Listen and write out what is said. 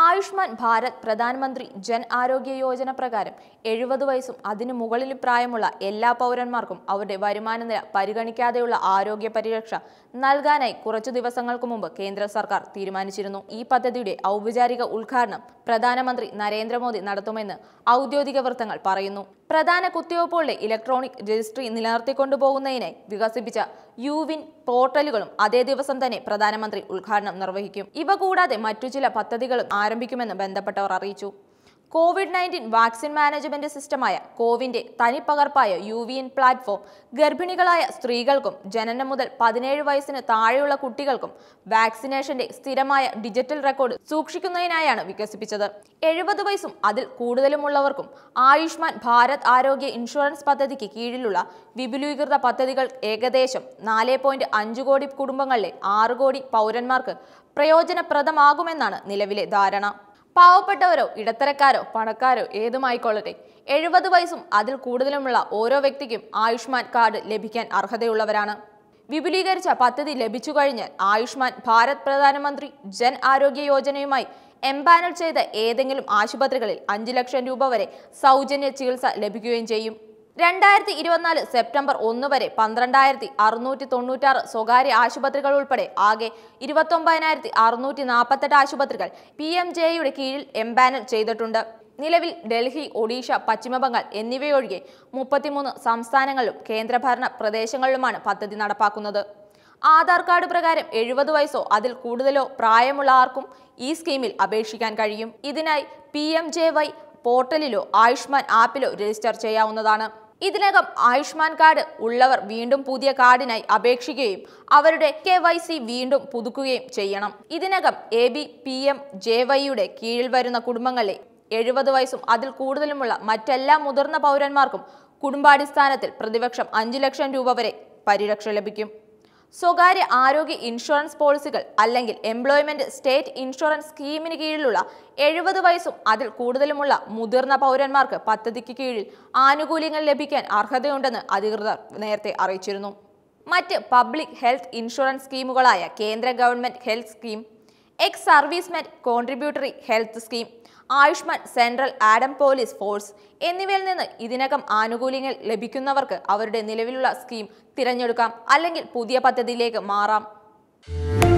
ആയുഷ്മാൻ ഭാരത് പ്രധാനമന്ത്രി ജൻ ആരോഗ്യ യോജന പ്രകാരം എഴുപത് വയസ്സും അതിനു മുകളിൽ പ്രായമുള്ള എല്ലാ പൗരന്മാർക്കും അവരുടെ വരുമാന നില പരിഗണിക്കാതെയുള്ള ആരോഗ്യ പരിരക്ഷ നൽകാനായി കുറച്ചു ദിവസങ്ങൾക്ക് മുമ്പ് കേന്ദ്ര സർക്കാർ തീരുമാനിച്ചിരുന്നു ഈ പദ്ധതിയുടെ ഔപചാരിക ഉദ്ഘാടനം പ്രധാനമന്ത്രി നരേന്ദ്രമോദി നടത്തുമെന്ന് ഔദ്യോഗിക വൃത്തങ്ങൾ പറയുന്നു പ്രധാന കുത്തിവയ്പ്പുകളുടെ ഇലക്ട്രോണിക് രജിസ്ട്രി നിലനിർത്തിക്കൊണ്ടുപോകുന്നതിനായി വികസിപ്പിച്ച യുവിൻ പോർട്ടലുകളും അതേ ദിവസം തന്നെ പ്രധാനമന്ത്രി ഉദ്ഘാടനം നിർവഹിക്കും ഇവ കൂടാതെ മറ്റു ചില പദ്ധതികളും ആരംഭിക്കുമെന്ന് ബന്ധപ്പെട്ടവർ അറിയിച്ചു കോവിഡ് നയൻറ്റീൻ വാക്സിൻ മാനേജ്മെന്റ് സിസ്റ്റമായ കോവിന്റെ തനിപ്പകർപ്പായ യു വി എൻ പ്ലാറ്റ്ഫോം ഗർഭിണികളായ സ്ത്രീകൾക്കും ജനനം മുതൽ പതിനേഴ് വയസ്സിന് താഴെയുള്ള കുട്ടികൾക്കും വാക്സിനേഷന്റെ സ്ഥിരമായ ഡിജിറ്റൽ റെക്കോർഡ് സൂക്ഷിക്കുന്നതിനായാണ് വികസിപ്പിച്ചത് എഴുപത് വയസ്സും അതിൽ കൂടുതലുമുള്ളവർക്കും ആയുഷ്മാൻ ഭാരത് ആരോഗ്യ ഇൻഷുറൻസ് പദ്ധതിക്ക് കീഴിലുള്ള വിപുലീകൃത പദ്ധതികൾ ഏകദേശം നാല് പോയിന്റ് അഞ്ച് കോടി കുടുംബങ്ങളിലെ ആറ് കോടി പൗരന്മാർക്ക് പ്രയോജനപ്രദമാകുമെന്നാണ് നിലവിലെ ധാരണ പാവപ്പെട്ടവരോ ഇടത്തരക്കാരോ പണക്കാരോ ഏതുമായിക്കൊള്ളട്ടെ എഴുപത് വയസ്സും അതിൽ കൂടുതലുമുള്ള ഓരോ വ്യക്തിക്കും ആയുഷ്മാൻ കാർഡ് ലഭിക്കാൻ അർഹതയുള്ളവരാണ് വിപുലീകരിച്ച പദ്ധതി ലഭിച്ചു കഴിഞ്ഞാൽ ആയുഷ്മാൻ ഭാരത് പ്രധാനമന്ത്രി ജൻ ആരോഗ്യ യോജനയുമായി എംപാനൽ ചെയ്ത ഏതെങ്കിലും ആശുപത്രികളിൽ അഞ്ച് ലക്ഷം രൂപ വരെ സൗജന്യ ചികിത്സ ലഭിക്കുകയും ചെയ്യും രണ്ടായിരത്തി ഇരുപത്തിനാല് സെപ്റ്റംബർ ഒന്ന് വരെ പന്ത്രണ്ടായിരത്തി അറുന്നൂറ്റി തൊണ്ണൂറ്റാറ് സ്വകാര്യ ആശുപത്രികൾ ഉൾപ്പെടെ ആകെ ഇരുപത്തൊമ്പതിനായിരത്തി അറുന്നൂറ്റി നാൽപ്പത്തെട്ട് ആശുപത്രികൾ പി എം ജെയുടെ കീഴിൽ എംപാനൽ ചെയ്തിട്ടുണ്ട് നിലവിൽ ഡൽഹി ഒഡീഷ പശ്ചിമബംഗാൾ എന്നിവയൊഴികെ മുപ്പത്തിമൂന്ന് സംസ്ഥാനങ്ങളിലും കേന്ദ്രഭരണ പ്രദേശങ്ങളിലുമാണ് പദ്ധതി നടപ്പാക്കുന്നത് ആധാർ കാർഡ് പ്രകാരം എഴുപത് വയസ്സോ അതിൽ കൂടുതലോ പ്രായമുള്ള ആർക്കും ഈ സ്കീമിൽ അപേക്ഷിക്കാൻ കഴിയും ഇതിനായി പി എം ജെ വൈ പോർട്ടലിലോ ആയുഷ്മാൻ ആപ്പിലോ രജിസ്റ്റർ ചെയ്യാവുന്നതാണ് ഇതിനകം ആയുഷ്മാൻ കാർഡ് ഉള്ളവർ വീണ്ടും പുതിയ കാർഡിനായി അപേക്ഷിക്കുകയും അവരുടെ കെ വൈ സി വീണ്ടും പുതുക്കുകയും ചെയ്യണം ഇതിനകം A B P M J വൈയുടെ കീഴിൽ വരുന്ന കുടുംബങ്ങളിലെ എഴുപത് വയസ്സും അതിൽ കൂടുതലുമുള്ള മറ്റെല്ലാ മുതിർന്ന പൗരന്മാർക്കും കുടുംബാടിസ്ഥാനത്തിൽ പ്രതിവർഷം അഞ്ചു ലക്ഷം രൂപ വരെ പരിരക്ഷ ലഭിക്കും സ്വകാര്യ ആരോഗ്യ ഇൻഷുറൻസ് പോളിസികൾ അല്ലെങ്കിൽ എംപ്ലോയ്മെന്റ് സ്റ്റേറ്റ് ഇൻഷുറൻസ് സ്കീമിന് കീഴിലുള്ള എഴുപത് വയസ്സും അതിൽ കൂടുതലുമുള്ള മുതിർന്ന പൗരന്മാർക്ക് പദ്ധതിക്ക് കീഴിൽ ആനുകൂല്യങ്ങൾ ലഭിക്കാൻ അർഹതയുണ്ടെന്ന് അധികൃതർ നേരത്തെ അറിയിച്ചിരുന്നു മറ്റ് പബ്ലിക് ഹെൽത്ത് ഇൻഷുറൻസ് സ്കീമുകളായ കേന്ദ്ര government health scheme ex servicemen contributory health scheme Ayushman central ആഡം പോലീസ് ഫോഴ്സ് എന്നിവയിൽ നിന്ന് ഇതിനകം ആനുകൂല്യങ്ങൾ ലഭിക്കുന്നവർക്ക് അവരുടെ നിലവിലുള്ള സ്കീം തിരഞ്ഞെടുക്കാം അല്ലെങ്കിൽ പുതിയ പദ്ധതിയിലേക്ക് മാറാം